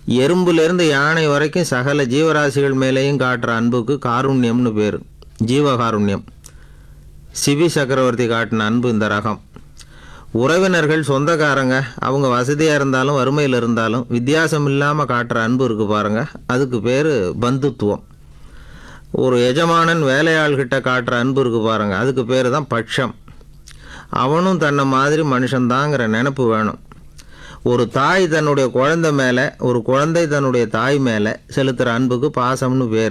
எறும்புலேருந்து யானை வரைக்கும் சகல ஜீவராசிகள் மேலேயும் காட்டுற அன்புக்கு காருண்யம்னு பேர் ஜீவகாருண்யம் சிவி சக்கரவர்த்தி காட்டின அன்பு இந்த ரகம் உறவினர்கள் சொந்தக்காரங்க அவங்க வசதியாக இருந்தாலும் வறுமையில் இருந்தாலும் வித்தியாசம் இல்லாமல் காட்டுற அன்பு இருக்குது பாருங்க அதுக்கு பேர் பந்துத்துவம் ஒரு எஜமானன் வேலையாள்கிட்ட காட்டுற அன்பு இருக்குது பாருங்க அதுக்கு பேர் தான் பட்சம் அவனும் தன்னை மாதிரி மனுஷன்தாங்கிற நினப்பு வேணும் ஒரு தாய் தன்னுடைய குழந்தை மேலே ஒரு குழந்தை தன்னுடைய தாய் மேலே செலுத்துகிற அன்புக்கு பாசம்னு பேர்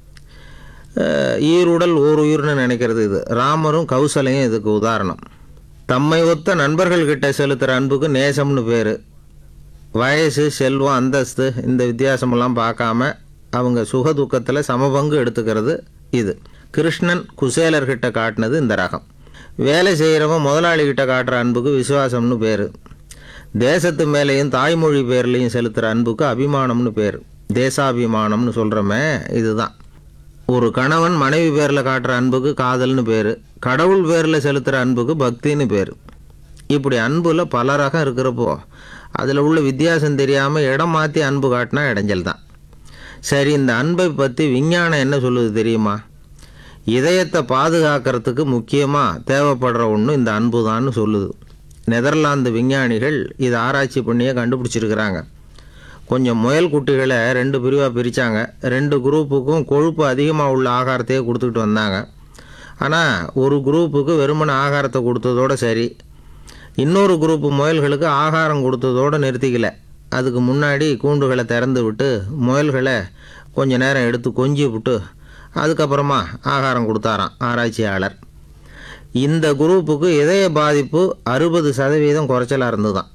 ஈருடல் ஓர் உயிர்னு நினைக்கிறது இது ராமரும் கௌசலையும் இதுக்கு உதாரணம் தம்மை ஒத்த நண்பர்கள்கிட்ட செலுத்துகிற அன்புக்கு நேசம்னு பேர் வயசு செல்வம் அந்தஸ்து இந்த வித்தியாசமெல்லாம் பார்க்காம அவங்க சுக துக்கத்தில் சமபங்கு எடுத்துக்கிறது இது கிருஷ்ணன் குசேலர்கிட்ட காட்டினது இந்த ரகம் வேலை செய்கிறவன் முதலாளிகிட்ட காட்டுற அன்புக்கு விசுவாசம்னு பேர் தேசத்து மேலேயும் தாய்மொழி பேர்லேயும் செலுத்துகிற அன்புக்கு அபிமானம்னு பேர் தேசாபிமானம்னு சொல்கிறோமே இதுதான் ஒரு கணவன் மனைவி பேரில் காட்டுற அன்புக்கு காதல்னு பேர் கடவுள் பேரில் செலுத்துகிற அன்புக்கு பக்தின்னு பேர் இப்படி அன்புல பல ரகம் இருக்கிறப்போ அதில் உள்ள வித்தியாசம் தெரியாமல் இடம் மாற்றி அன்பு காட்டினா இடைஞ்சல் தான் சரி இந்த அன்பை பற்றி விஞ்ஞானம் என்ன சொல்லுது தெரியுமா இதயத்தை பாதுகாக்கிறதுக்கு முக்கியமாக தேவைப்படுற ஒன்று இந்த அன்பு தான்னு சொல்லுது நெதர்லாந்து விஞ்ஞானிகள் இதை ஆராய்ச்சி பண்ணியே கண்டுபிடிச்சிருக்கிறாங்க கொஞ்சம் முயல் குட்டிகளை ரெண்டு பிரிவாக பிரித்தாங்க ரெண்டு குரூப்புக்கும் கொழுப்பு அதிகமாக உள்ள ஆகாரத்தையே கொடுத்துக்கிட்டு வந்தாங்க ஆனால் ஒரு குரூப்புக்கு வெறுமன ஆகாரத்தை கொடுத்ததோட சரி இன்னொரு குரூப்பு முயல்களுக்கு ஆகாரம் கொடுத்ததோடு நிறுத்திக்கல அதுக்கு முன்னாடி கூண்டுகளை திறந்து விட்டு முயல்களை கொஞ்ச நேரம் எடுத்து கொஞ்சி விட்டு அதுக்கப்புறமா ஆகாரம் கொடுத்தாராம் ஆராய்ச்சியாளர் இந்த குரூப்புக்கு இதய பாதிப்பு அறுபது சதவீதம் குறைச்சலாக இருந்துதான்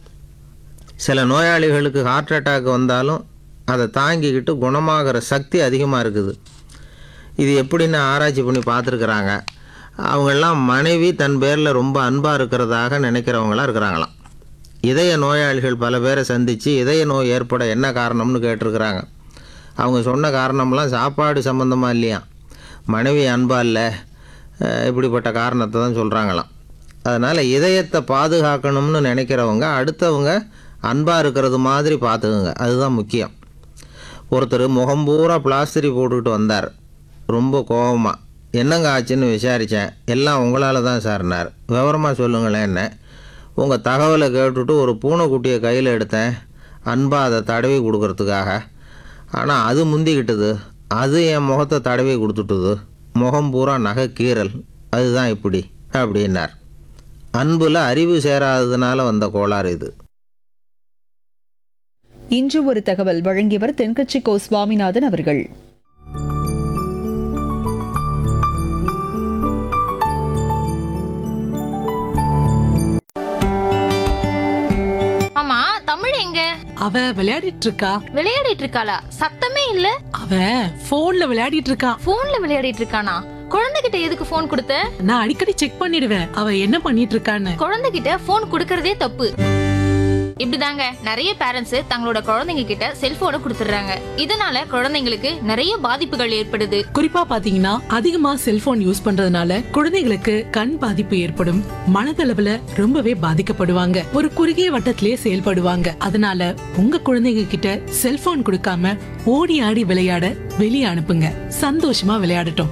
சில நோயாளிகளுக்கு ஹார்ட் அட்டாக் வந்தாலும் அதை தாங்கிக்கிட்டு குணமாகிற சக்தி அதிகமாக இருக்குது இது எப்படின்னு ஆராய்ச்சி பண்ணி பார்த்துருக்குறாங்க அவங்கெல்லாம் மனைவி தன் பேரில் ரொம்ப அன்பாக இருக்கிறதாக நினைக்கிறவங்களாம் இருக்கிறாங்களாம் இதய நோயாளிகள் பல பேரை சந்தித்து இதய நோய் ஏற்பட என்ன காரணம்னு கேட்டிருக்கிறாங்க அவங்க சொன்ன காரணம்லாம் சாப்பாடு சம்மந்தமாக இல்லையா மனைவி அன்பா இல்லை அஹ் இப்படிப்பட்ட காரணத்தை தான் சொல்கிறாங்களாம் அதனால் இதயத்தை பாதுகாக்கணும்னு நினைக்கிறவங்க அடுத்தவங்க அன்பாக இருக்கிறது மாதிரி பார்த்துக்குங்க அதுதான் முக்கியம் ஒருத்தர் முகம் பூரா பிளாஸ்டரி போட்டுக்கிட்டு வந்தார் ரொம்ப கோபமாக என்னங்க ஆச்சுன்னு விசாரித்தேன் எல்லாம் உங்களால் தான் சார்னார் விவரமாக சொல்லுங்களேன் என்ன உங்கள் தகவலை கேட்டுட்டு ஒரு பூனைக்குட்டியை கையில் எடுத்தேன் அன்பாக அதை தடவி கொடுக்கறதுக்காக ஆனால் அது முந்திக்கிட்டது அது என் முகத்தை தடவி கொடுத்துட்டுது முகம் பூரா நகை கீறல் அதுதான் இப்படி அப்படின்னார் அன்புல அறிவு சேராததுனால வந்த கோளாறு இது இன்று ஒரு தகவல் வழங்கியவர் தென்கட்சி கோ சுவாமிநாதன் அவர்கள் ஆமா தமிழ் எங்க அவ விளையாடிட்டு இருக்கா விளையாடிட்டு இருக்காளா சத்தமே இல்ல அவ போன்ல விளையாடிட்டு இருக்கா போன்ல விளையாடிட்டு இருக்கானா குழந்தைகிட்ட எதுக்கு போன் கொடுத்த நான் அடிக்கடி செக் பண்ணிடுவேன் அவ என்ன பண்ணிட்டு இருக்கான்னு குழந்தைகிட்ட போன் கொடுக்கறதே தப்பு இப்படிதாங்க நிறைய பேரண்ட்ஸ் தங்களோட குழந்தைங்க கிட்ட செல்போனை கொடுத்துடுறாங்க இதனால குழந்தைங்களுக்கு நிறைய பாதிப்புகள் ஏற்படுது குறிப்பா பாத்தீங்கன்னா அதிகமா செல்போன் யூஸ் பண்றதுனால குழந்தைகளுக்கு கண் பாதிப்பு ஏற்படும் மனதளவுல ரொம்பவே பாதிக்கப்படுவாங்க ஒரு குறுகிய வட்டத்திலேயே செயல்படுவாங்க அதனால உங்க குழந்தைங்க கிட்ட செல்போன் கொடுக்காம ஓடி ஆடி விளையாட வெளியே அனுப்புங்க சந்தோஷமா விளையாடட்டும்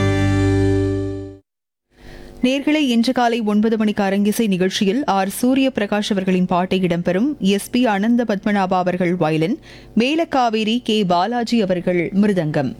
நேர்களை இன்று காலை ஒன்பது மணிக்கு அரங்கிசை நிகழ்ச்சியில் ஆர் சூரிய பிரகாஷ் அவர்களின் பாட்டை இடம்பெறும் எஸ் பி அனந்த பத்மநாபா அவர்கள் வயலின் மேலக்காவேரி கே பாலாஜி அவர்கள் மிருதங்கம்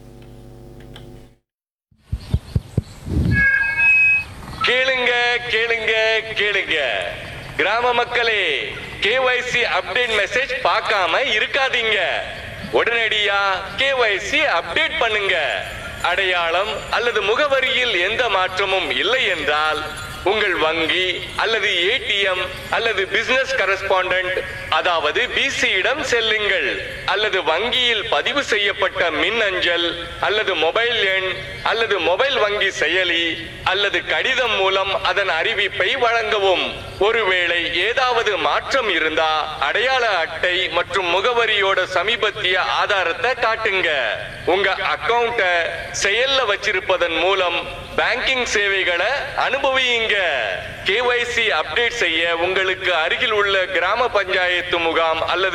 கேளுங்க கேளுங்க கேளுங்க கிராம மக்களே கேஒய்சி அப்டேட் மெசேஜ் பார்க்காம இருக்காதீங்க உடனடியா கேஒய்சி அப்டேட் பண்ணுங்க அடையாளம் அல்லது முகவரியில் எந்த மாற்றமும் இல்லை என்றால் உங்கள் வங்கி அல்லது ஏடிஎம் அல்லது பிசினஸ் கரஸ்பாண்டன்ட் அதாவது பிசியிடம் செல்லுங்கள் அல்லது வங்கியில் பதிவு செய்யப்பட்ட மின் அஞ்சல் அல்லது மொபைல் எண் அல்லது மொபைல் வங்கி செயலி அல்லது கடிதம் மூலம் அதன் அறிவிப்பை வழங்கவும் ஒருவேளை ஏதாவது மாற்றம் இருந்தா அடையாள அட்டை மற்றும் முகவரியோட சமீபத்திய ஆதாரத்தை காட்டுங்க உங்க அக்கவுண்ட செயல்ல வச்சிருப்பதன் மூலம் பேங்கிங் சேவைகளை அனுபவியுங்க கேஒய்சி அப்டேட் செய்ய உங்களுக்கு அருகில் உள்ள கிராம பஞ்சாயத்து முகாம் அல்லது